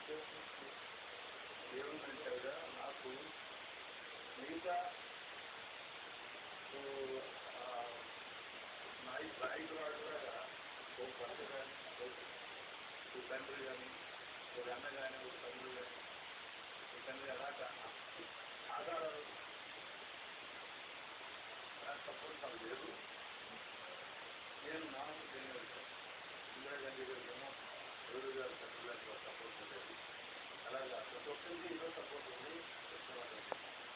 ఏముందంటే ఆవిడ నాకు మిగతా ఓ, ఆ, నాయి నాయకురాడులాగా ఓ భర్త కానీ ఒక తండ్రి కానీ ఒక అన్న కానీ ఒక తమ్ముడు కానీ ఒక తండ్రి అలాగా ఆధారాలు అలాంటి సపోర్ట్ నాకు లేదు నేను నాకు తెలియదు ఇందిరాగాంధీ గారికి ఏమో నెహ్రూ గారు తండ్రి లాంటి సపోర్ట్ ఉండేది అలాగా ప్రతి ఒక్కరికి ఏదో సపోర్ట్ ఉంది కృష్ణవాళ్ళకి